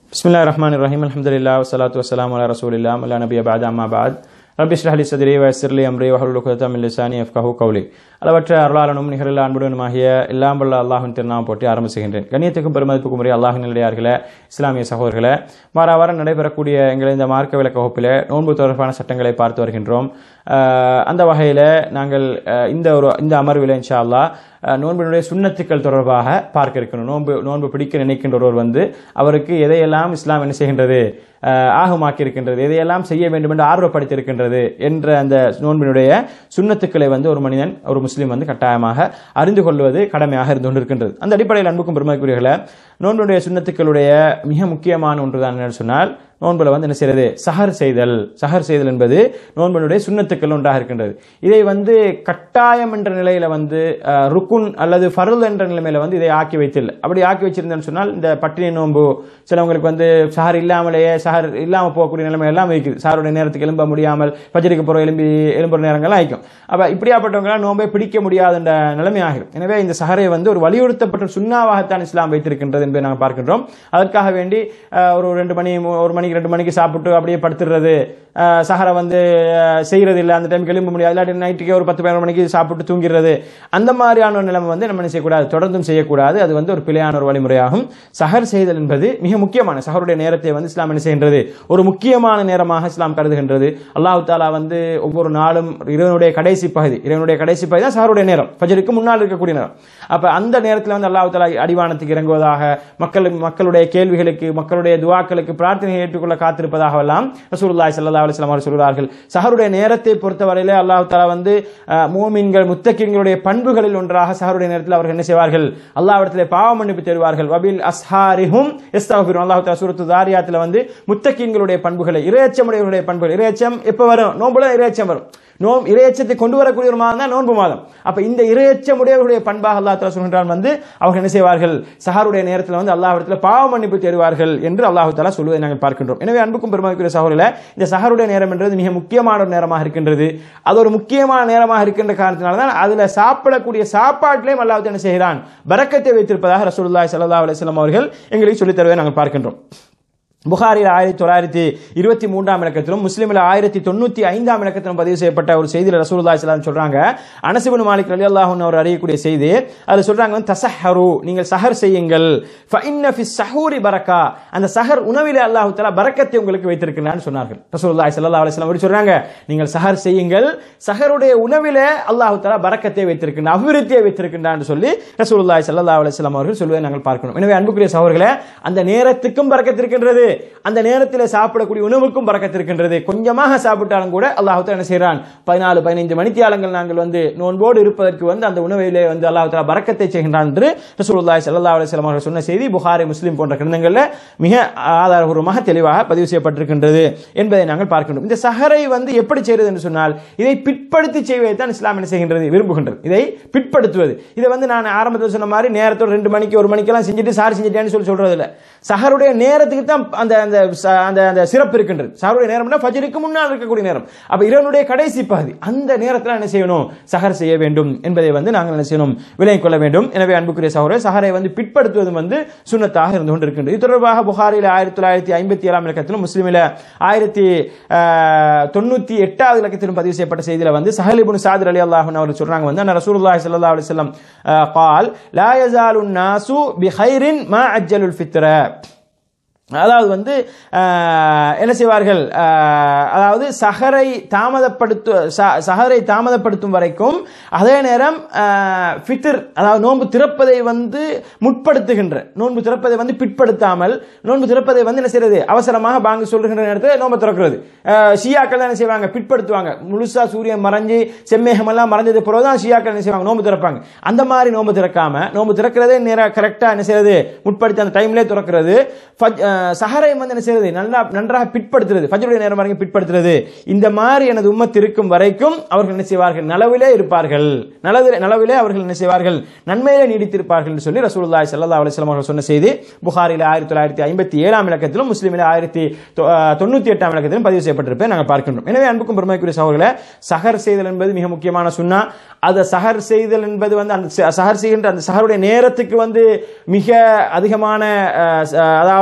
بسم الله الرحمن الرحيم الحمد لله والصلاة والسلام على رسول الله وعلى نبي بعد أما بعد ரப்பி ஷ்ரஹ் லி சத்ரி வயசிர் லி அம்ரி வஹலுல் உக்தம் மின் லிசானி யஃப்கஹு கௌலி அளவற்ற அருளாளனும் நிகரில் அன்புடனுமாகிய எல்லாம் வல்ல அல்லாஹ்வின் திருநாமம் போட்டி ஆரம்பிச்சுகின்றேன் கண்ணியத்துக்கும் பெருமதிப்புக்கும் உரிய அல்லாஹின் நிலையார்களே இஸ்லாமிய சகோதரர்களே வார வாரம் நடைபெறக்கூடிய எங்கள் இந்த மார்க்க விளக்க வகுப்பில் நோன்பு தொடர்பான சட்டங்களை பார்த்து வருகின்றோம் அஹ், அந்த வகையில் நாங்கள் அஹ், இந்த ஒரு இந்த அமர்வில் இன்ஷா அல்லாஹ் அஹ், நோன்பினுடைய சுண்ணத்துக்கள் தொடர்பாக பார்க்க இருக்கணும் நோன்பு நோன்பு பிடிக்க நினைக்கின்ற ஒருவர் வந்து அவருக்கு எதையெல்லாம் இஸ்லாம் என்ன செய்கின்றது அஹ், ஆகமாக்கி இருக்கின்றது எதையெல்லாம் செய்ய வேண்டும் என்று ஆர்வப்படுத்தி இருக்கின்றது என்ற அந்த நோன்பினுடைய சுண்ணத்துக்களை வந்து ஒரு மனிதன் ஒரு முஸ்லீம் வந்து கட்டாயமாக அறிந்து கொள்வது கடமையாக இருந்து கொண்டிருக்கின்றது அந்த அடிப்படையில் அன்புக்கும் பெருமதிக்குரியர்களை நோன்பினுடைய சுண்ணத்துக்களுடைய மிக முக்கியமான ஒன்று தான் என்னன்னு சொன்னால் நோன்புல வந்து என்ன செய்யறது சஹர் செய்தல் சஹர் செய்தல் என்பது நோன்பனுடைய சுண்ணத்துக்கள் ஒன்றாக இருக்கின்றது இதை வந்து கட்டாயம் என்ற நிலையில வந்து அஹ், ருக்குன் அல்லது ஃபருல் என்ற நிலைமையில வந்து இதை ஆக்கி வைத்தில்லை அப்படி ஆக்கி வச்சிருந்தேன்னு சொன்னால் இந்த பட்டினி நோன்பு சிலவங்களுக்கு வந்து சஹர் இல்லாமலேயே சஹர் இல்லாம போகக்கூடிய நிலைமை எல்லாம் இருக்குது சஹருடைய நேரத்துக்கு எழும்ப முடியாமல் பஜருக்கு போற எலும்பி எழும்புற நேரங்கள்லாம் ஆயிக்கும் அப்ப இப்படியாப்பட்டவங்களாம் நோன்பை பிடிக்க முடியாத என்ற நிலைமை ஆகும் எனவே இந்த சஹரை வந்து ஒரு வலியுறுத்தப்பட்ட சுண்ணாவாகத்தான் இஸ்லாம் வைத்திருக்கின்றது என்பதை நாங்கள் பார்க்கின்றோம் அதற்காக வேண்டி அஹ், ஒரு ரெண்டு மணி மூ- ஒரு மணிக்கு ரெண்டு மணிக்கு சாப்பிட்டு அப்படியே படுத்துடுறது அஹ், சஹரை வந்து அஹ், செய்யறது இல்லை அந்த டைமுக்கு எழும்ப முடியாது இல்லாட்டி நைட்டுக்கே ஒரு பத்து பதினொரு மணிக்கு சாப்பிட்டு தூங்கிடுறது அந்த மாதிரியான ஒரு நிலைமை வந்து நம்ம என்ன செய்யக்கூடாது தொடர்ந்தும் செய்யக்கூடாது அது வந்து ஒரு பிழையான ஒரு வழிமுறையாகும் சஹர் செய்தல் என்பது மிக முக்கியமான சஹருடைய நேரத்தை வந்து இஸ்லாம் என்ன செய்கின்றது ஒரு முக்கியமான நேரமாக இஸ்லாம் கருதுகின்றது அல்லாஹ் தாலா வந்து ஒவ்வொரு நாளும் இறைவனுடைய கடைசி பகுதி இறைவனுடைய கடைசி பகுதி தான் சஹருடைய நேரம் ஃபஜருக்கு முன்னால் இருக்கக்கூடிய நேரம் அப்ப அந்த நேரத்தில் வந்து அல்லாஹ் தாலா அடிவானத்துக்கு இறங்குவதாக மக்கள் மக்களுடைய கேள்விகளுக்கு மக்களுடைய துவாக்களுக்கு பிரார்த்தனை ஏற்றுக்கொள்ள காத்திருப்பதாகவெல்லாம் ரசூலுல்லாஹி ஸல்லல்லாஹு அலைஹி வஸல்லம் அவர்கள் சொல்கிறார்கள் சஹருடைய நேரத்தை பொறுத்தவரையிலே அல்லாஹ் தாலா வந்து அஹ், மூமின்கள் முத்தக்கின்களுடைய பண்புகளில் ஒன்றாக சஹருடைய நேரத்தில் அவர்கள் என்ன செய்வார்கள் அல்லாஹ்விடத்திலே பாவ மன்னிப்பு தேடுவார்கள் வபில் அஸ்ஹாரிஹும் இஸ்தக்ஃபிரும் அல்லாஹ் தாலா சூரத்து தாரியாத்தில் வந்து முத்தக்கின்களுடைய பண்புகளை இரையச்சமுடையவர்களுடைய பண்புகள் இரையச்சம் எப்போ வரும் நோம்புல இரையச்சம் வரும் நோம் இரையச்சத்தை கொண்டு வரக்கூடிய ஒரு மாதம் தான் நோன்பு மாதம் அப்ப இந்த இரையச்சமுடையவர்களுடைய பண்பாக அல்லாஹ் தாலா சொல்கின்றான் வந்து அவர்கள் என்ன செய்வார்கள் சஹருடைய நேரத்தில் வந்து அல்லாஹ்விடத்தில் பாவ மன்னிப்பு தேடுவார்கள் என்று அல்லாஹ் தாலா சொல்வதை நாங்கள் பார்க்கின்றோம் எனவே அன்புக்கும் பெருமதிக்குரிய சகோதரில் இந்த சஹருடைய நேரம் என்றது மிக முக்கியமான ஒரு நேரமாக இருக்கின்றது அது ஒரு முக்கியமான நேரமாக இருக்கின்ற காரணத்தினால தான் அதுல சாப்பிடக்கூடிய சாப்பாட்டிலையும் அல்லாஹ் என்ன செய்கிறான் பரக்கத்தை வைத்திருப்பதாக ரசூலுல்லாஹி ஸல்லல்லாஹு அலைஹி வஸல்லம் அவர்கள் எங்களுக்கு சொல்லித் தருவதை நாங்கள் பார்க்கின்றோம் புகாரில் ஆயிரத்தி தொள்ளாயிரத்தி இருபத்தி மூன்றாம் இலக்கத்திலும் முஸ்லீமில் ஆயிரத்தி தொண்ணூத்தி ஐந்தாம் இலக்கத்திலும் பதிவு செய்யப்பட்ட ஒரு செய்தியில் ரசூலுல்லாஹி ஸல்லல்லாஹு அலைஹி சொல்றாங்க அனசிபுன் மாலிக் ரலியல்லாஹு அன்ஹு அவர் அறியக்கூடிய செய்தி அது சொல்றாங்க வந்து தசஹரு நீங்கள் சஹர் செய்யுங்கள் ஃபஇன்ன ஃபி ஸஹூரி பரக்கா அந்த சஹர் உணவிலே அல்லாஹ் தஆலா பரக்கத்தை உங்களுக்கு வைத்திருக்கிறான்னு சொன்னார்கள் ரசூலுல்லாஹி ஸல்லல்லாஹு அலைஹி வஸல்லம் அப்படி சொல்றாங்க நீங்கள் சஹர் செய்யுங்கள் சஹருடைய உணவிலே அல்லாஹ் தஆலா பரக்கத்தை வைத்திருக்கின்றான் அபிவிருத்தியை வைத்திருக்கின்றான்னு சொல்லி ரசூலுல்லாஹி ஸல்லல்லாஹு அலைஹி வஸல்லம் அவர்கள் சொல்வதை நாங்கள் பார்க்கணும் எனவே அன்புக்குரிய சகோதரர்களே அந்த நேரத்துக்கும் பரக்கத்து இருக்கின்றது அந்த நேரத்தில் சாப்பிடக்கூடிய உணவுக்கும் பறக்கத்து இருக்கின்றது கொஞ்சமாக சாப்பிட்டாலும் கூட அல்லாஹ் என்ன செய்கிறான் பதினாலு பதினைந்து மணித்தியாலங்கள் நாங்கள் வந்து நோன்போடு இருப்பதற்கு வந்து அந்த உணவிலே வந்து அல்லாஹ் தாலா பறக்கத்தை செய்கின்றான் என்று ரசூலுல்லாஹி ஸல்லல்லாஹு அலைஹி வஸல்லம் அவர்கள் சொன்ன செய்தி புகாரி முஸ்லிம் போன்ற கிரந்தங்களில் மிக ஆதாரபூர்வமாக தெளிவாக பதிவு செய்யப்பட்டிருக்கின்றது என்பதை நாங்கள் பார்க்கின்றோம் இந்த சஹரை வந்து எப்படி செய்வது என்று சொன்னால் இதை பிற்படுத்தி செய்வதை தான் இஸ்லாம் என்ன செய்கின்றது விரும்புகின்றது இதை பிற்படுத்துவது இதை வந்து நான் ஆரம்பத்தில் சொன்ன மாதிரி நேரத்தோட ரெண்டு மணிக்கு ஒரு மணிக்கெல்லாம் செஞ்சுட்டு சாரி செஞ்சுட்டேன்னு சொல்லி சொல்றது இல்லை சஹருடைய நேரத்துக்கு தான் அந்த அந்த ச- அந்த அந்த சிறப்பு இருக்கின்றது சஹருடைய நேரம்னா ஃபஜருக்கு முன்னால் இருக்கக்கூடிய நேரம் அப்ப இரவனுடைய கடைசி பகுதி அந்த நேரத்தில் என்ன செய்யணும் சஹர் செய்ய வேண்டும் என்பதை வந்து நாங்கள் என்ன செய்யணும் விலகிக் கொள்ள வேண்டும் எனவே அன்புக்குரிய சகோதரர் சஹரை வந்து பிற்படுத்துவதும் வந்து சுண்ணத்தாக இருந்து கொண்டிருக்கின்றது இது தொடர்பாக புகாரில் ஆயிரத்தி தொள்ளாயிரத்தி ஐம்பத்தி ஏழாம் இலக்கத்திலும் முஸ்லிமில் ஆயிரத்தி ஆஹ், தொண்ணூத்தி எட்டாவது இலக்கத்திலும் பதிவு செய்யப்பட்ட செய்தியில வந்து சஹலிபுன் சாதிர் அலி அல்லாஹ் அவர் சொல்றாங்க வந்து அண்ணா ரசூலுல்லாஹி ஸல்லல்லாஹு அலைஹி வஸல்லம் ஆஹ், قال لا يزال الناس بخير ما عجلوا الفطر அதாவது வந்து ஆஹ், என்ன செய்வார்கள் ஆஹ், அதாவது சஹரை தாமதப்படுத்து ச- சஹரை தாமதப்படுத்தும் வரைக்கும் அதே நேரம் ஆஹ், ஃபித்ர் அதாவது நோன்பு திறப்பதை வந்து முற்படுத்துகின்ற நோன்பு திறப்பதை வந்து பிற்படுத்தாமல் நோன்பு திறப்பதை வந்து என்ன செய்யறது அவசரமாக பாங்கு சொல்லுகின்ற நேரத்தில் நோன்பு திறக்கிறது ஆஹ், ஷியாக்கள் தான் என்ன செய்வாங்க பிற்படுத்துவாங்க முழுசா சூரியன் மறைஞ்சு செம்மேகம் எல்லாம் மறைஞ்சது பிறகுதான் ஷியாக்கள் என்ன செய்வாங்க நோன்பு திறப்பாங்க அந்த மாதிரி நோன்பு திறக்காம நோன்பு திறக்கிறதே நேரம் கரெக்டா என்ன செய்யறது முற்படுத்தி அந்த டைம்லேயே திறக்கிறது ஃபஜ்- அஹ், சஹரை வந்து என்ன செய்யறது நல்லா நன்றாக பிற்படுத்துறது ஃபஜ்ருடைய நேரம் வரைக்கும் பிற்படுத்துறது இந்த மாதிரி எனது உம்மத் இருக்கும் வரைக்கும் அவர்கள் என்ன செய்வார்கள் நலவிலே இருப்பார்கள் நலவிலே நலவிலே அவர்கள் என்ன செய்வார்கள் நன்மையிலே நீடித்திருப்பார்கள் என்று சொல்லி ரசூலுல்லாஹி ஸல்லல்லாஹு அலைஹி வஸல்லம் அவர்கள் சொன்ன செய்தி புகாரில் ஆயிரத்தி தொள்ளாயிரத்தி ஐம்பத்தி ஏழாம் இலக்கத்திலும் முஸ்லிமில் ஆயிரத்தி தொ- அஹ், தொண்ணூத்தி எட்டாம் இலக்கத்திலும் பதிவு செய்யப்பட்டிருப்பதை நாங்கள் பார்க்கின்றோம் எனவே அன்புக்கும் பெருமைக்குரிய சகோதரர்களே சஹர் செய்தல் என்பது மிக முக்கியமான சுன்னா அதை சஹர் செய்தல் என்பது வந்து அந்த ச- சஹர் செய்கின்ற அந்த சஹருடைய நேரத்துக்கு வந்து மிக அதிகமான அஹ், ச- அதாவது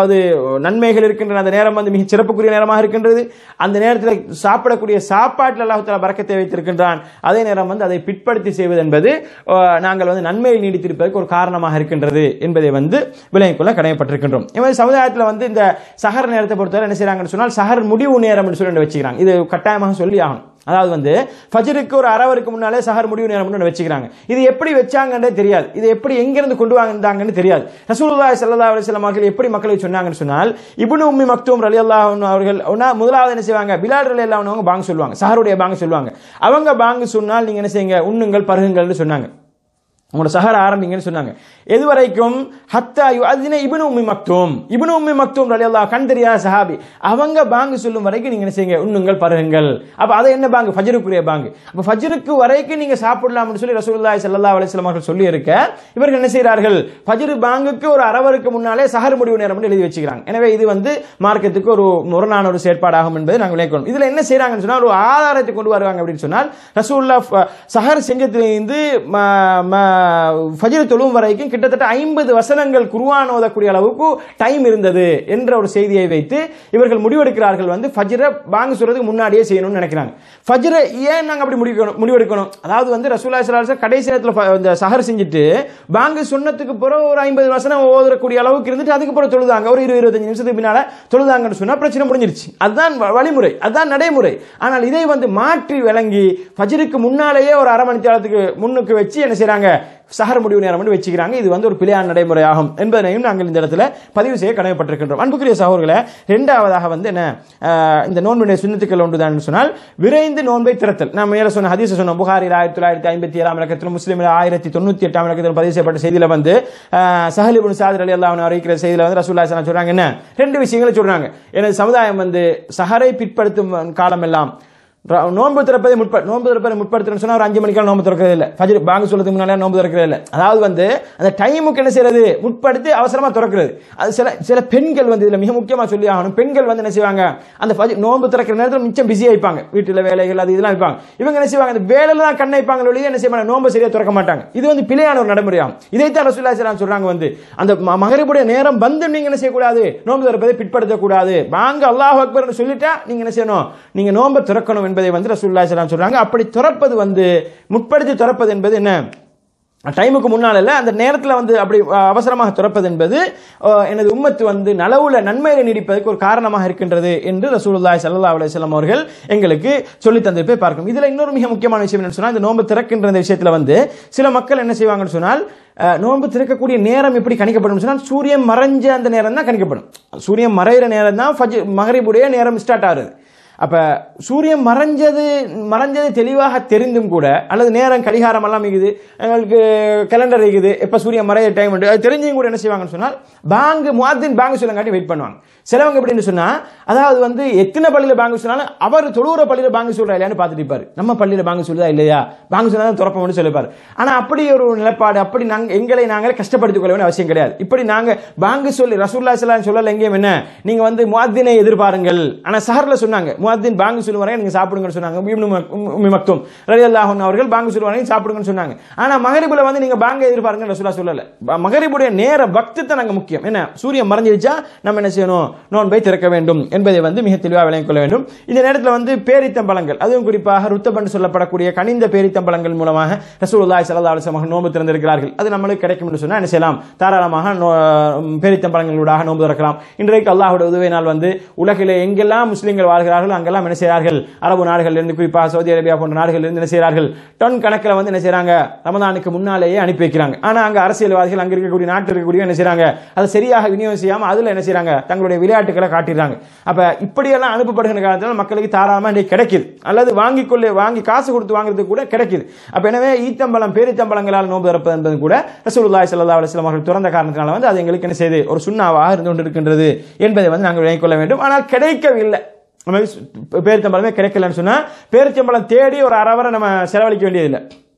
நன்மைகள் இருக்கின்றன அந்த நேரம் வந்து மிக சிறப்புக்குரிய நேரமாக இருக்கின்றது அந்த நேரத்தில் சாப்பிடக்கூடிய சாப்பாட்டில் அல்லாஹ் தஆலா பறக்கத்தை வைத்திருக்கின்றான் அதே நேரம் வந்து அதை பிற்படுத்தி செய்வது என்பது அஹ், நாங்கள் வந்து நன்மையில் நீடித்திருப்பதற்கு ஒரு காரணமாக இருக்கின்றது என்பதை வந்து விளங்கிக் கொள்ள கடமைப்பட்டிருக்கின்றோம் எனவே சமுதாயத்தில் வந்து இந்த சஹர் நேரத்தை பொறுத்தவரை என்ன செய்றாங்கன்னு சொன்னால் சஹர் முடிவு நேரம்னு சொல்லி ஒன்று வச்சுக்கிறாங்க இது கட்டாயமாக சொல்லி ஆகணும் அதாவது வந்து ஃபஜருக்கு ஒரு அரவருக்கு முன்னாலே சஹர் முடிவு நேரம் ஒன்று வச்சுக்கிறாங்க இது எப்படி வச்சாங்கன்னே தெரியாது இது எப்படி எங்கிருந்து கொண்டு வந்தாங்கன்னு தெரியாது ரசூலுல்லாஹி ஸல்லல்லாஹு அலைஹி வஸல்லம் அவர்கள் எப்படி மக்களுக்கு சொன்னாங்கன்னு சொன்னால் இப்னு உம்மி மக்தூம் ரலியல்லாஹு அன்ஹு அவர்கள் ஒண்ணா முதலாவது என்ன செய்வாங்க பிலால் ரலியல்லாஹு அன்ஹு அவங்க பாங்க சொல்லுவாங்க சஹருடைய பாங்க சொல்லுவாங்க அவங்க பாங்க சொன்னால் நீங்க என்ன செய்யுங்க உண்ணுங்கள் பருகுங்கள்னு சொன்னாங்க உங்களோட சஹர் ஆரம்பிங்கன்னு சொன்னாங்க எது வரைக்கும் ஹத்தா அதுன இபனு உம்மி மக்தூம் இபனு உம்மி மக்தூம் ரலியல்லாஹு கண் தெரியாத சஹாபி அவங்க பாங்கு சொல்லும் வரைக்கும் நீங்க என்ன செய்யுங்க உண்ணுங்கள் பருகுங்கள் அப்ப அது என்ன பாங்கு ஃபஜ்ருக்குரிய பாங்கு அப்ப ஃபஜ்ருக்கு வரைக்கும் நீங்க சாப்பிடலாம்னு சொல்லி ரசூலுல்லாஹி ஸல்லல்லாஹு அலைஹி வஸல்லம் அவர்கள் சொல்லி இருக்க இவர்கள் என்ன செய்கிறார்கள் ஃபஜ்ர் பாங்குக்கு ஒரு அரவருக்கு முன்னாலே சஹர் முடிவு நேரம் எழுதி வச்சுக்கிறாங்க எனவே இது வந்து மார்க்கத்துக்கு ஒரு முரணான ஒரு செயற்பாடாகும் என்பதை நாங்கள் விளக்கணும் இதுல என்ன செய்றாங்கன்னு சொன்னால் ஒரு ஆதாரத்தை கொண்டு வருவாங்க அப்படின்னு சொன்னால் ரசூல்லா ஃப- சஹர் செஞ்சத்திலிருந்து ம- ம- ஃபஜ்ர் தொழும் வரைக்கும் கிட்டத்தட்ட ஐம்பது வசனங்கள் குர்ஆன் ஓதக்கூடிய அளவுக்கு டைம் இருந்தது என்ற ஒரு செய்தியை வைத்து இவர்கள் முடிவெடுக்கிறார்கள் வந்து ஃபஜ்ர பாங்கு சொல்றதுக்கு முன்னாடியே செய்யணும்னு நினைக்கிறாங்க ஃபஜ்ர ஏன் நாங்க அப்படி முடிக்கணும் முடிவெடுக்கணும் அதாவது வந்து ரசூல்லா ஸல்லல்லாஹு அலைஹி வஸல்லம் கடைசி நேரத்தில் ஃப- இந்த சஹர் செஞ்சுட்டு பாங்கு சொன்னதுக்கு பிறகு ஒரு ஐம்பது வசனம் ஓதக்கூடிய அளவுக்கு இருந்துட்டு அதுக்கு பிறகு தொழுதாங்க ஒரு இருபது இருபத்தஞ்சு நிமிஷத்துக்கு பின்னால தொழுதாங்கன்னு சொன்னா பிரச்சனை முடிஞ்சிருச்சு அதுதான் வ- வழிமுறை அதுதான் நடைமுறை ஆனால் இதை வந்து மாற்றி விளங்கி ஃபஜ்ருக்கு முன்னாலேயே ஒரு அரை மணி நேரத்துக்கு முன்னுக்கு வச்சு என்ன செய்றாங்க சஹர் முடிவு நேரம் வந்து வச்சுக்கிறாங்க இது வந்து ஒரு பிழையான நடைமுறையாகும் என்பதனையும் நாங்கள் இந்த இடத்துல பதிவு செய்ய கடமைப்பட்டிருக்கின்றோம் அன்புக்குரிய சகோதரர்களே இரண்டாவதாக வந்து என்ன அஹ், இந்த நோன்புடைய சுண்ணத்துக்கள் ஒன்றுதான் சொன்னால் விரைந்து நோன்பை திறத்தல் நான் மேல சொன்ன ஹதீஸ் சொன்னோம் புகாரில் ஆயிரத்தி தொள்ளாயிரத்தி ஐம்பத்தி ஏழாம் இலக்கத்தில் முஸ்லீமில் ஆயிரத்தி தொண்ணூத்தி எட்டாம் இலக்கத்தில் பதிவு செய்யப்பட்ட செய்தியில வந்து அஹ், சஹல் இப்னு சாதிர் அலி அல்லாஹ் அறிவிக்கிற செய்தியில வந்து ரசூல்லா ஸல்லல்லாஹு அலைஹி வஸல்லம் சொல்றாங்க என்ன ரெண்டு விஷயங்களை சொல்றாங்க எனது சமுதாயம் வந்து சஹரை பிற்படுத்தும் காலமெல்லாம் ர- நோன்பு திறப்பதை முற்ப நோன்பு திறப்பதை முற்படுத்துறேன்னு சொன்னா ஒரு அஞ்சு மணிக்கெல்லாம் நோன்பு திறக்கிறது இல்லை ஃபஜ்ர் பாங்கு சொல்றதுக்கு முன்னாலே நோன்பு திறக்கிறது இல்லை அதாவது வந்து அந்த டைமுக்கு என்ன செய்யறது முற்படுத்தி அவசரமா திறக்கிறது அது சில சில பெண்கள் வந்து இதுல மிக முக்கியமா சொல்லி ஆகணும் பெண்கள் வந்து என்ன செய்வாங்க அந்த ஃபஜ்ர் நோன்பு திறக்கிற நேரத்தில் மிச்சம் பிஸியா இருப்பாங்க வீட்டுல வேலைகள் அது இதெல்லாம் இருப்பாங்க இவங்க என்ன செய்வாங்க அந்த வேலையில தான் கண்ணை வைப்பாங்க ஒழிய என்ன செய்வாங்க நோன்பு சரியா திறக்க மாட்டாங்க இது வந்து பிழையான ஒரு நடைமுறையாகும் இதைத்தான் ரசூல்லா ஸல்லல்லாஹு சொல்றாங்க வந்து அந்த ம- மகரிபுடைய நேரம் வந்து நீங்க என்ன செய்யக்கூடாது நோன்பு திறப்பதை பிற்படுத்தக்கூடாது வாங்க அல்லாஹ் அக்பர்னு சொல்லிட்டா நீங்க என்ன செய்யணும் நீங்க நோன்பை திறக்கணும் என்பதை வந்து ரசூல்லா ஸல்லல்லாஹு சொல்றாங்க அப்படி திறப்பது வந்து முற்படுத்தி திறப்பது என்பது என்ன டைமுக்கு முன்னால் இல்ல அந்த நேரத்தில் வந்து அப்படி அஹ், அவசரமாக திறப்பது என்பது அஹ், எனது உம்மத்து வந்து நலவுல நன்மையில நீடிப்பதற்கு ஒரு காரணமாக இருக்கின்றது என்று ரசூலுல்லாஹி ஸல்லல்லாஹு அலைஹி வஸல்லம் அவர்கள் எங்களுக்கு சொல்லி தந்திருப்பதை பார்க்கணும் இதுல இன்னொரு மிக முக்கியமான விஷயம் என்னன்னு சொன்னா இந்த நோன்பு திறக்கின்ற இந்த விஷயத்துல வந்து சில மக்கள் என்ன செய்வாங்கன்னு சொன்னால் அஹ், நோன்பு திறக்கக்கூடிய நேரம் எப்படி கணிக்கப்படும் சொன்னால் சூரியன் மறைஞ்ச அந்த நேரம் தான் கணிக்கப்படும் சூரியன் மறைகிற நேரம் தான் ஃபஜ் மகரிபுடைய நேரம் ஸ்டார்ட் ஆகுது அப்ப சூரியன் மறைஞ்சது மறைஞ்சது தெளிவாக தெரிந்தும் கூட அல்லது நேரம் கடிகாரம் எல்லாம் இருக்குது எங்களுக்கு கேலண்டர் இருக்குது எப்ப சூரியன் மறைய டைம் உண்டு அது தெரிஞ்சும் கூட என்ன செய்வாங்கன்னு சொன்னால் பாங்கு முவாத்தின் பாங்கு சொல்லங்காட்டி வெயிட் பண்ணுவாங்க சிலவங்க எப்படின்னு சொன்னா அதாவது வந்து எத்தனை பள்ளியில பாங்கு சொன்னாலும் அவர் தொழுகிற பள்ளியில பாங்கு சொல்றா இல்லையான்னு பார்த்துட்டு இருப்பாரு நம்ம பள்ளியில பாங்கு சொல்லுதா இல்லையா பாங்கு சொன்னா தான் திறப்போம்னு சொல்லிப்பாரு ஆனா அப்படி ஒரு நிலைப்பாடு அப்படி நாங்க எங்களை நாங்களே கஷ்டப்படுத்திக் கொள்ள வேண்டிய அவசியம் கிடையாது இப்படி நாங்க பாங்கு சொல்லி ரசூல்லா ஸல்லல்லாஹு சொல்லல எங்கேயும் என்ன நீங்க வந்து முஅத்தினை எதிர்பாருங்கள் ஆனா சஹர்ல சொன்னாங்க முஅத்தின் பாங்கு சொல்லும் வரை நீங்க சாப்பிடுங்கன்னு சொன்னாங்க இப்னு மக்- உம்மி மக்தும் ரலியல்லாஹு அன்ஹு அவர்கள் பாங்கு சொல்லுவாங்க சாப்பிடுங்கன்னு சொன்னாங்க ஆனா மகரிபுல வந்து நீங்க பாங்க எதிர்பாருங்க ரசூலா சொல்லல ப- மகரிபுடைய நேர பக்தி தான் நாங்க முக்கியம் என்ன சூரியன் மறைஞ்சிருச்சா நம்ம என்ன செய்யணும் நோன்பை திறக்க வேண்டும் என்பதை வந்து மிக தெளிவாக விளங்கிக் கொள்ள வேண்டும் இந்த நேரத்தில் வந்து பேரித்தம்பழங்கள் அதுவும் குறிப்பாக ருத்தபன் சொல்லப்படக்கூடிய கனிந்த பேரித்தம்பழங்கள் மூலமாக ரசூலுல்லாஹி ஸல்லல்லாஹு அலைஹி வஸல்லம் நோன்பு திறந்திருக்கிறார்கள் அது நம்மளுக்கு கிடைக்கும் என்று சொன்னா என்ன செய்யலாம் தாராளமாக நோ- பேரித்தம்பழங்களூடாக நோன்பு திறக்கலாம் இன்றைக்கு அல்லாஹ்வுடைய உதவியினால் வந்து உலகிலே எங்கெல்லாம் முஸ்லிம்கள் வாழ்கிறார்களோ அங்கெல்லாம் என்ன செய்கிறார்கள் அரபு நாடுகளில் இருந்து குறிப்பாக சவுதி அரேபியா போன்ற நாடுகளில் இருந்து என்ன செய்கிறார்கள் டன் கணக்கில் வந்து என்ன செய்றாங்க ரமதானுக்கு முன்னாலேயே அனுப்பி வைக்கிறாங்க ஆனா அங்க அரசியல்வாதிகள் அங்க இருக்கக்கூடிய நாட்டில் இருக்கக்கூடிய என்ன செய்றாங்க அதை சரியாக விநியோகம் செய்யாம அதுல என்ன செய்றாங்க தங்களுடைய விளையாட்டுகளை காட்டிடுறாங்க அப்ப இப்படியெல்லாம் அனுப்பப்படுகிற காலத்தில் மக்களுக்கு தாராளமா இன்னைக்கு கிடைக்குது அல்லது வாங்கி கொள்ள வாங்கி காசு கொடுத்து வாங்குறது கூட கிடைக்குது அப்ப எனவே ஈத்தம்பழம் பேரித்தம்பழங்களால் நோன்பு திறப்பது என்பது கூட ரசூலுல்லாஹி ஸல்லல்லாஹு அலைஹி வஸல்லம் அவர்கள் திறந்த காரணத்தினால வந்து அது எங்களுக்கு என்ன செய்து ஒரு சுண்ணாவாக இருந்து கொண்டிருக்கின்றது என்பதை வந்து நாங்கள் விளங்கிக் கொள்ள வேண்டும் ஆனால் கிடைக்கவில்லை நம்ம பேரித்தம்பழமே கிடைக்கலன்னு சொன்னா பேரித்தம்பழம் தேடி ஒரு அரை வரை நம்ம செலவழிக்க வேண்டியதில்லை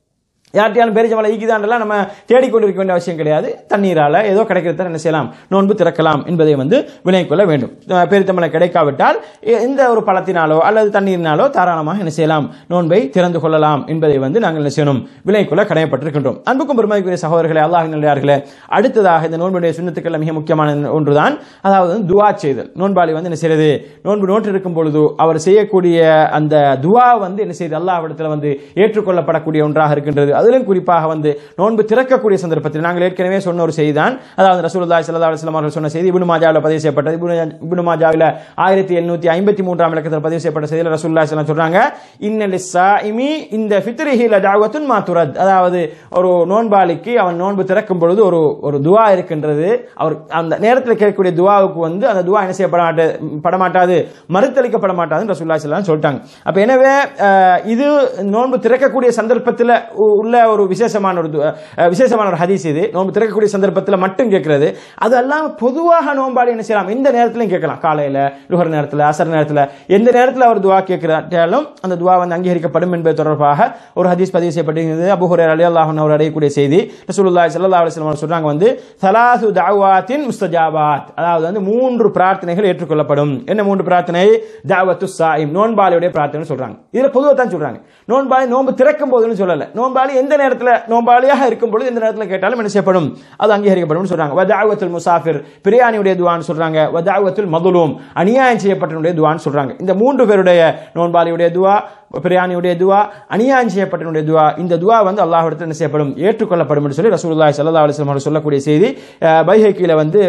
யார்ட்டையாலும் பேரிச்சம்பளம் ஈக்குதாண்டெல்லாம் நம்ம தேடிக்கொண்டிருக்க வேண்டிய அவசியம் கிடையாது தண்ணீரால ஏதோ கிடைக்கிறத என்ன செய்யலாம் நோன்பு திறக்கலாம் என்பதை வந்து விளங்கிக் கொள்ள வேண்டும் அஹ் பேரிச்சம்பளம் கிடைக்காவிட்டால் எ- எந்த ஒரு பழத்தினாலோ அல்லது தண்ணீரினாலோ தாராளமாக என்ன செய்யலாம் நோன்பை திறந்து கொள்ளலாம் என்பதை வந்து நாங்கள் என்ன செய்யணும் விளங்கிக் கொள்ள கடமைப்பட்டிருக்கின்றோம் அன்புக்கும் பெருமதிக்குரிய சகோதரர்களே அல்லாஹ் நல்லார்களே அடுத்ததாக இந்த நோன்புடைய சுண்ணத்துக்கள் மிக முக்கியமான ஒன்றுதான் அதாவது வந்து துவா செய்தல் நோன்பாளி வந்து என்ன செய்யறது நோன்பு நோட்டு இருக்கும் பொழுது அவர் செய்யக்கூடிய அந்த துவா வந்து என்ன செய்யுது அல்லாஹ்விடத்தில் வந்து ஏற்றுக்கொள்ளப்படக்கூடிய ஒன்றாக இருக்கின்றது அதிலும் குறிப்பாக வந்து நோன்பு திறக்கக்கூடிய சந்தர்ப்பத்தில் நாங்கள் ஏற்கனவே சொன்ன ஒரு செய்திதான் அதாவது ரசூலுல்லாஹி ஸல்லல்லாஹு அலைஹி வஸல்லம் அவர்கள் சொன்ன செய்தி இப்னு மாஜாவில் பதிவு செய்யப்பட்டது இப்னு- இப்னு மாஜாவில் ஆயிரத்தி எழுநூத்தி ஐம்பத்தி மூன்றாம் இலக்கத்தில் பதிவு செய்யப்பட்ட செய்தியில் ரசூலுல்லாஹி ஸல்லல்லாஹு அலைஹி வஸல்லம் சொல்றாங்க இன்னல் ஸாயிமி இந்த ஃபித்ரிஹி லதஅவத்துன் மா துரத் அதாவது ஒரு நோன்பாளிக்கு அவன் நோன்பு திறக்கும் பொழுது ஒரு ஒரு துவா இருக்கின்றது அவர் அந்த நேரத்தில் கேட்கக்கூடிய துவாவுக்கு வந்து அந்த துவா என்ன செய்யப்பட மாட்டா படமாட்டாது மறுத்தளிக்கப்பட மாட்டாதுன்னு ரசூலுல்லாஹி ஸல்லல்லாஹு அலைஹி வஸல்லம் சொல்லிட்டாங்க அப்ப எனவே அஹ், இது நோன்பு திறக்கக்கூடிய சந்தர்ப்பத்தில் உ- உள்ள ஒரு விசேஷமான ஒரு து- அஹ், விசேஷமான ஒரு ஹதீஸ் இது நோன்பு திறக்கக்கூடிய சந்தர்ப்பத்தில் மட்டும் கேட்கிறது அது அல்லாம பொதுவாக நோன்பாளி என்ன செய்யலாம் இந்த நேரத்திலையும் கேட்கலாம் காலையில லுகர் நேரத்தில் அசர் நேரத்தில் எந்த நேரத்தில் அவர் துவா கேட்கிறாலும் அந்த துவா வந்து அங்கீகரிக்கப்படும் என்பது தொடர்பாக ஒரு ஹதீஸ் பதிவு செய்யப்பட்டிருக்கிறது அபு ஹுரேரா ரலியல்லாஹு அன்ஹு அவர் அடையக்கூடிய செய்தி ரசூலுல்லாஹி ஸல்லல்லாஹு அலைஹி வஸல்லம் சொல்றாங்க வந்து சலாசு தஅவாத்தின் முஸ்தஜாபாத் அதாவது வந்து மூன்று பிரார்த்தனைகள் ஏற்றுக்கொள்ளப்படும் என்ன மூன்று பிரார்த்தனை தாவத்து சாயிம் நோன்பாளியுடைய பிரார்த்தனை சொல்றாங்க இதுல பொதுவாக தான் சொல்றாங்க நோன்பாளி நோன்பு திறக்கும் போதுன்னு சொல்லல நோன்பாளி எந்த நேரத்தில் நோன்பாளியாக இருக்கும் பொழுது எந்த நேரத்தில் கேட்டாலும் என்ன செய்யப்படும் அது அங்கீகரிக்கப்படும் சொல்றாங்க வதாவத்துல் முசாஃபிர் பிரியாணியுடைய துவான்னு சொல்றாங்க வதாவத்துல் மதுலூம் அநியாயம் செய்யப்பட்டனுடைய துவான்னு சொல்றாங்க இந்த மூன்று பேருடைய நோன்பாளியுடைய துவா பிரியாணியுடைய துவா அநியாயம் செய்யப்பட்டனுடைய துவா இந்த துவா வந்து அல்லாஹ்விடத்தில் என்ன செய்யப்படும் ஏற்றுக்கொள்ளப்படும் என்று சொல்லி ரசூலுல்லாஹி ஸல்லல்லாஹு அலைஹி வஸல்லம் அவர்கள் சொல்லக்கூடிய செய்தி அஹ், பைஹக்கியில வந்து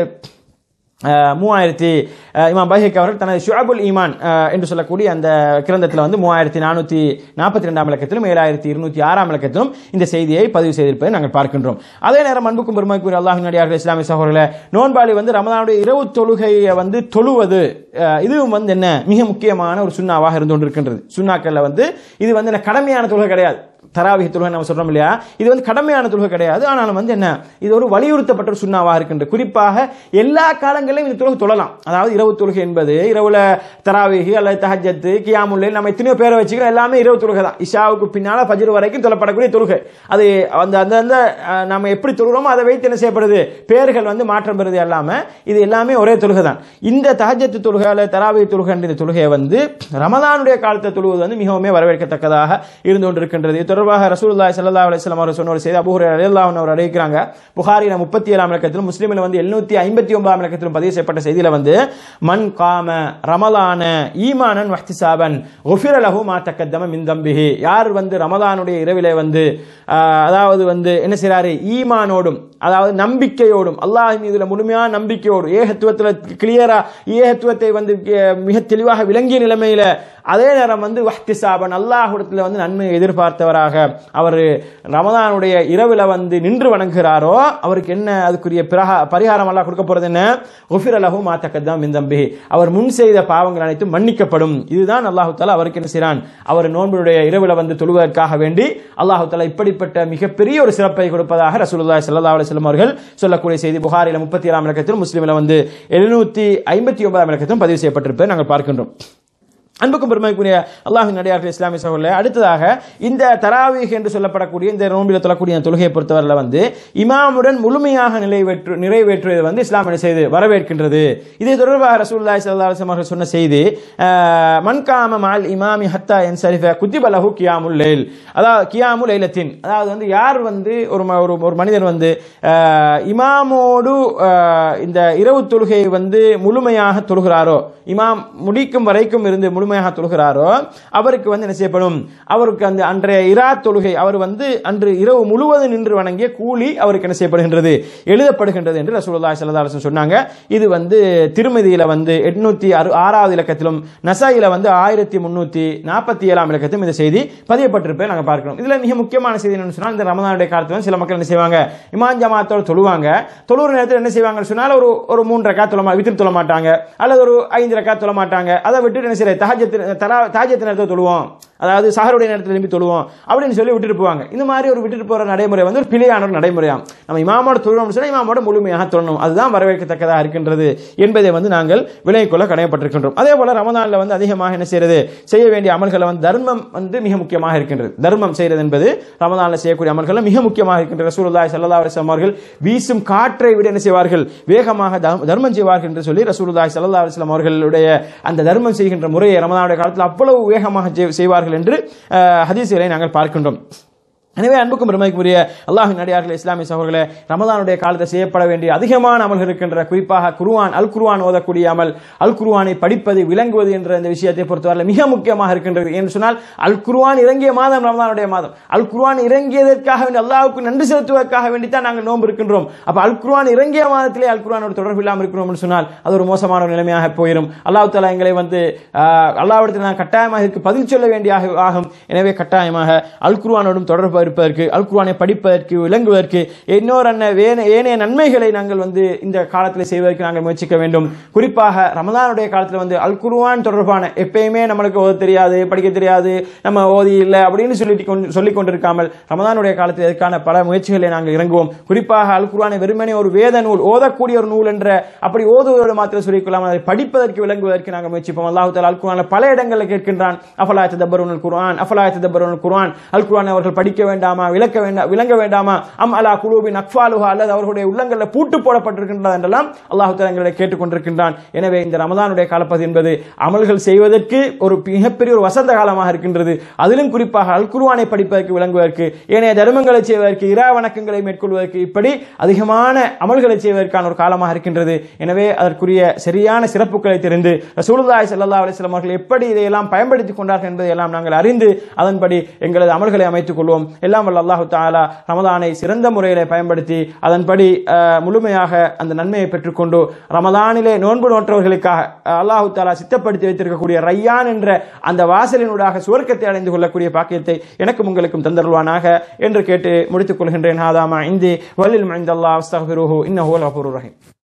அஹ், மூவாயிரத்தி அஹ், இமாம் பைஹக் அவர்கள் தனது ஷுஅபுல் ஈமான் அஹ், என்று சொல்லக்கூடிய அந்த கிரந்தத்தில் வந்து மூவாயிரத்தி நானூற்றி நாற்பத்தி ரெண்டாம் இலக்கத்திலும் ஏழாயிரத்தி இருநூத்தி ஆறாம் இலக்கத்திலும் இந்த செய்தியை பதிவு செய்திருப்பதை நாங்கள் பார்க்கின்றோம் அதே நேரம் அன்புக்கும் பெருமைக்குரிய அல்லாஹின் அடியார்கள் இஸ்லாமிய சகோதரர்களே நோன்பாளி வந்து ரமதானுடைய இரவு தொழுகையை வந்து தொழுவது அஹ், இதுவும் வந்து என்ன மிக முக்கியமான ஒரு சுண்ணாவாக இருந்து கொண்டிருக்கின்றது சுண்ணாக்கள்ல வந்து இது வந்து என்ன கடமையான தொழுகை கிடையாது தராவிக தொழுகை நம்ம சொல்றோம் இல்லையா இது வந்து கடமையான தொழுகை கிடையாது ஆனாலும் வந்து என்ன இது ஒரு வலியுறுத்தப்பட்ட ஒரு சுண்ணாவாக இருக்கின்றது குறிப்பாக எல்லா காலங்களிலும் இந்த தொழுகை தொழலாம் அதாவது இரவு தொழுகை என்பது இரவுல தராவிகி அல்லது தஹஜத்து கியாமுல்லை நம்ம எத்தனையோ பேரை வச்சுக்கிறோம் எல்லாமே இரவு தொழுகை தான் இஷாவுக்கு பின்னால ஃபஜ்ர் வரைக்கும் தொழப்படக்கூடிய தொழுகை அது அந்த அந்த அந்த அஹ், நம்ம எப்படி தொழுகிறோமோ அதை வைத்து என்ன செய்யப்படுது பேர்கள் வந்து மாற்றம் பெறுது இல்லாம இது எல்லாமே ஒரே தொழுகை தான் இந்த தஹஜத்து தொழுகை அல்லது தராவி தொழுகை என்ற இந்த தொழுகையை வந்து ரமதானுடைய காலத்தை தொழுவது வந்து மிகவும் வரவேற்கத்தக்கதாக இருந்து கொண்டிருக்கின்றது இது தொடர்பாக ரசூலுல்லாஹி ஸல்லல்லாஹு அலைஹி வஸல்லம் அவர் சொன்ன ஒரு செய்தி அபூ ஹுரைரா ரலியல்லாஹு அன்ஹு அவர் அறிவிக்கிறாங்க புகாரில முப்பத்தி ஏழாம் இலக்கத்திலும் முஸ்லிமில் வந்து எழுநூத்தி ஐம்பத்தி ஒன்பதாம் இலக்கத்திலும் பதிவு செய்யப்பட்ட செய்தியில வந்து மன் காம ரமலான ஈமானன் வஹ்திசாபன் ஒஃபிர லஹு மா தக்கத்தம மின் தம்பிஹி யார் வந்து ரமலானுடைய இரவிலே வந்து ஆஹ், அதாவது வந்து என்ன செய்றாரு ஈமானோடும் அதாவது நம்பிக்கையோடும் அல்லாஹ் மீதுல முழுமையான நம்பிக்கையோடு ஏகத்துவத்தில் கிளியரா ஏகத்துவத்தை வந்து அஹ், மிக தெளிவாக விளங்கிய நிலைமையில அதே நேரம் வந்து வஹ்திசாபன் அல்லாஹ்விடத்தில் வந்து நன்மையை எதிர்பார்த்தவராக அவர் ரமதானுடைய இரவுல வந்து நின்று வணங்குகிறாரோ அவருக்கு என்ன அதுக்குரிய பிரகா பரிகாரம் எல்லாம் கொடுக்க போறது என்ன ஒஃபிர் அலஹு மாத்தக்கத்தான் மிந்தம்பி அவர் முன் செய்த பாவங்கள் அனைத்தும் மன்னிக்கப்படும் இதுதான் அல்லாஹு தாலா அவருக்கு என்ன செய்றான் அவர் நோன்புடைய இரவுல வந்து தொழுவதற்காக வேண்டி அல்லாஹு தாலா இப்படிப்பட்ட மிகப்பெரிய ஒரு சிறப்பை கொடுப்பதாக ரசூலுல்லாஹி ஸல்லல்லாஹு அலைஹி வஸல்லம் அவர்கள் சொல்லக்கூடிய செய்தி புகாரில முப்பத்தி ஏழாம் இலக்கத்திலும் முஸ்லிமில் வந்து எழுநூத்தி ஐம்பத்தி ஒன்பதாம் இலக்கத்திலும் பதிவு செய்யப்பட்டிருப்பதை நாங்கள் பார்க்கின்றோம் அன்புக்கும் பெருமைக்குரிய அல்லாஹின் நடிகார்கள் இஸ்லாமிய சகோதரர்களே அடுத்ததாக இந்த தராவீக் என்று சொல்லப்படக்கூடிய இந்த நோன்பில் தொழக்கூடிய இந்த தொழுகையை பொறுத்தவரையில் வந்து இமாமுடன் முழுமையாக நிறைவேற்று நிறைவேற்றுவது வந்து இஸ்லாம் என்ன செய்து வரவேற்கின்றது இது தொடர்பாக ரசூலுல்லாஹி ஸல்லல்லாஹு அலைஹி வஸல்லம் அவர்கள் சொன்ன செய்தி அஹ், மன் காம மால் இமாமி ஹத்தா என் சரிஃப குத்திப லஹு கியாமுல் லைல் அதாவது கியாமு லைலத்தின் அதாவது வந்து யார் வந்து ஒரு ம- ஒரு ஒரு மனிதர் வந்து அஹ், இமாமோடு அஹ், இந்த இரவு தொழுகையை வந்து முழுமையாக தொழுகிறாரோ இமாம் முடிக்கும் வரைக்கும் இருந்து முழுமையாக தொழுகிறாரோ அவருக்கு வந்து என்ன செய்யப்படும் அவருக்கு அந்த அன்றைய இரா தொழுகை அவர் வந்து அன்று இரவு முழுவதும் நின்று வணங்கிய கூலி அவருக்கு என்ன செய்யப்படுகின்றது எழுதப்படுகின்றது என்று ரசூலுல்லாஹி ஸல்லல்லாஹு அலைஹி வஸல்லம் சொன்னாங்க இது வந்து திருமதியில வந்து எட்நூத்தி அறு ஆறாவது இலக்கத்திலும் நசாயில வந்து ஆயிரத்தி முன்னூத்தி நாற்பத்தி ஏழாம் இலக்கத்திலும் இந்த செய்தி பதியப்பட்டிருப்பதை நாங்கள் பார்க்கிறோம் இதுல மிக முக்கியமான செய்தி என்னன்னு சொன்னால் இந்த ரமதானுடைய காலத்துல வந்து சில மக்கள் என்ன செய்வாங்க இமான் ஜமாத்தோட தொழுவாங்க தொழுகிற நேரத்தில் என்ன செய்வாங்கன்னு சொன்னால் ஒரு ஒரு மூன்று ரக்கா தொழ வித்திரு தொழ மாட்டாங்க அல்லது ஒரு ஐந்து ரக்கா தொழ மாட்டாங்க அதை விட்டுட்டு என்ன செய்ய தஹஜத்து தரா தாஜத்து நேரத்தில் தொழுவோம் அதாவது சஹருடைய நேரத்தில் எழுப்பி தொழுவோம் அப்படின்னு சொல்லி விட்டுட்டு போவாங்க இந்த மாதிரி ஒரு விட்டுட்டு போற நடைமுறை வந்து ஒரு பிழையான ஒரு நடைமுறையாம் நம்ம இமாமோட தொழுவோம்னு சொன்னா இமாமோட முழுமையாக தொழணும் அதுதான் வரவேற்கத்தக்கதாக இருக்கின்றது என்பதை வந்து நாங்கள் விலகிக் கொள்ள கடமைப்பட்டிருக்கின்றோம் அதே போல ரமதான்ல வந்து அதிகமாக என்ன செய்யறது செய்ய வேண்டிய அமல்களை வந்து தர்மம் வந்து மிக முக்கியமாக இருக்கின்றது தர்மம் செய்யறது என்பது ரமதான்ல செய்யக்கூடிய அமல்கள் மிக முக்கியமாக இருக்கின்ற ரசூலுல்லாஹி ஸல்லல்லாஹு அலைஹி வஸல்லம் அவர்கள் வீசும் காற்றை விட என்ன செய்வார்கள் வேகமாக தர்ம- தர்மம் செய்வார்கள் என்று சொல்லி ரசூலுல்லாஹி ஸல்லல்லாஹு அலைஹி வஸல்லம் அவர்களுடைய அந்த தர்மம் செய்கின்ற முறையை ரமதானுடைய காலத்தில் அவ்வளவு வேகமாக செய்- செய்வார்கள் என்று அஹ், ஹதீஸ்களை நாங்கள் பார்க்கின்றோம் எனவே அன்புக்கும் பெருமைக்குரிய அல்லாஹின் நடிகார்கள் இஸ்லாமிய சகோதரர்களே ரமதானுடைய காலத்தில் செய்யப்பட வேண்டிய அதிகமான அமல்கள் இருக்கின்ற குறிப்பாக குருவான் அல் குருவான் ஓதக்கூடிய அமல் அல் குருவானை படிப்பது விளங்குவது என்ற இந்த விஷயத்தை பொறுத்தவரை மிக முக்கியமாக இருக்கின்றது என்று சொன்னால் அல் குருவான் இறங்கிய மாதம் ரமதானுடைய மாதம் அல் குருவான் இறங்கியதற்காக வேண்டி அல்லாஹ்வுக்கு நன்றி செலுத்துவதற்காக வேண்டித்தான் நாங்கள் நோன்பு இருக்கின்றோம் அப்ப அல் குருவான் இறங்கிய மாதத்திலே அல் குருவானோட தொடர்பு இல்லாமல் இருக்கிறோம் என்று சொன்னால் அது ஒரு மோசமான ஒரு நிலைமையாக போயிடும் அல்லாஹ் தாலா எங்களை வந்து ஆஹ், அல்லாஹ்விடத்தில் நான் கட்டாயமாக இதுக்கு பதில் சொல்ல வேண்டிய ஆக- ஆகும் எனவே கட்டாயமாக அல் குருவானோடும் தொடர்பு இருப்பதற்கு அல் குருவானை படிப்பதற்கு விளங்குவதற்கு இன்னொரு அன்ன வேண- ஏனைய நன்மைகளை நாங்கள் வந்து இந்த காலத்தில் செய்வதற்கு நாங்கள் முயற்சிக்க வேண்டும் குறிப்பாக ரமதானுடைய காலத்தில் வந்து அல் குருவான் தொடர்பான எப்பயுமே நம்மளுக்கு ஓத தெரியாது படிக்க தெரியாது நம்ம ஓதி இல்லை அப்படின்னு சொல்லிட்டு கொண்டு சொல்லிக் கொண்டிருக்காமல் ரமதானுடைய காலத்தில் இதற்கான பல முயற்சிகளை நாங்கள் இறங்குவோம் குறிப்பாக அல் குர்ஆனை வெறுமனே ஒரு வேத நூல் ஓதக்கூடிய ஒரு நூல் என்ற அப்படி ஓதுவதோடு மாத்திரம் சொல்லிக்கொள்ளாமல் அதை படிப்பதற்கு விளங்குவதற்கு நாங்கள் முயற்சிப்போம் அல்லாஹ் தாலா அல் குர்ஆனில் பல இடங்களில் கேட்கின்றான் அஃபலா ததப்பருன் குர்ஆன் அஃபலா ததப்பருன் குர்ஆன் அல் குர்ஆனை அவர்கள் படிக்க வேண்டாமா விளக்க வேண்டாம் விளங்க வேண்டாமா அம் அலா குலூபின் அக்ஃபாலுஹா அல்லது அவர்களுடைய உள்ளங்களில் பூட்டு போடப்பட்டிருக்கின்றது என்றெல்லாம் அல்லாஹ் தாலா எங்களை கேட்டுக்கொண்டிருக்கின்றான் எனவே இந்த ரமதானுடைய காலப்பகுதி என்பது அமல்கள் செய்வதற்கு ஒரு மிகப்பெரிய ஒரு வசந்த காலமாக இருக்கின்றது அதிலும் குறிப்பாக அல் குர்ஆனை படிப்பதற்கு விளங்குவதற்கு ஏனைய தர்மங்களை செய்வதற்கு இரா வணக்கங்களை மேற்கொள்வதற்கு இப்படி அதிகமான அமல்களை செய்வதற்கான ஒரு காலமாக இருக்கின்றது எனவே அதற்குரிய சரியான சிறப்புகளை தெரிந்து ரசூலுல்லாஹி ஸல்லல்லாஹு அலைஹி வஸல்லம் அவர்கள் எப்படி இதையெல்லாம் பயன்படுத்திக் கொண்டார்கள் என்பதை எல்லாம் நாங்கள் அறிந்து அதன்படி எங்களது அமல்களை அமைத்துக் கொள்வோம் எல்லாம் வல்ல அல்லாஹு தஆலா ரமதானை சிறந்த முறையிலே பயன்படுத்தி அதன்படி அஹ், முழுமையாக அந்த நன்மையை பெற்றுக்கொண்டு ரமதானிலே நோன்பு நோற்றவர்களுக்காக அஹ், அல்லாஹு தாலா சித்தப்படுத்தி வைத்திருக்கக்கூடிய ரையான் என்ற அந்த வாசலினூடாக சுவர்க்கத்தை அடைந்து கொள்ளக்கூடிய பாக்கியத்தை எனக்கும் உங்களுக்கும் தந்தருவானாக என்று கேட்டு முடித்துக் கொள்கின்றேன் ஹாதாமா இந்தி வலில் மைந்தல்லா அஸ்தக்ஃபிருஹு இன்னஹு அல் கஃபூருர் ரஹீம்